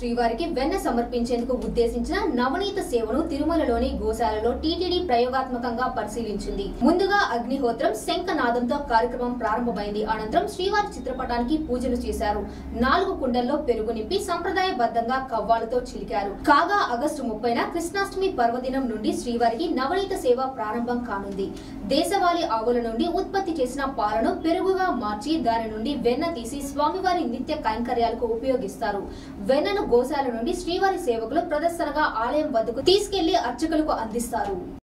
శ్రీవారికి వెన్న సమర్పించేందుకు ఉద్దేశించిన నవనీత సేవను తిరుమలలోని గోశాలలో టీటీడీ ప్రయోగాత్మకంగా పరిశీలించింది ముందుగా అగ్నిహోత్రం శంఖనాదంతో కార్యక్రమం ప్రారంభమైంది అనంతరం శ్రీవారి చిత్రపటానికి పూజలు చేశారు నాలుగు కుండల్లో పెరుగు నింపి సంప్రదాయబద్ధంగా కవ్వాలతో చిలికారు కాగా ఆగస్టు ముప్పైన కృష్ణాష్టమి పర్వదినం నుండి శ్రీవారికి నవనీత సేవ ప్రారంభం కానుంది దేశవాళీ ఆవుల నుండి ఉత్పత్తి చేసిన పాలను పెరుగుగా మార్చి దాని నుండి వెన్న తీసి స్వామివారి నిత్య కైంకర్యాలకు ఉపయోగిస్తారు వెన్నను గోశాల నుండి శ్రీవారి సేవకులు ప్రదర్శనగా ఆలయం వద్దకు తీసుకెళ్లి అర్చకులకు అందిస్తారు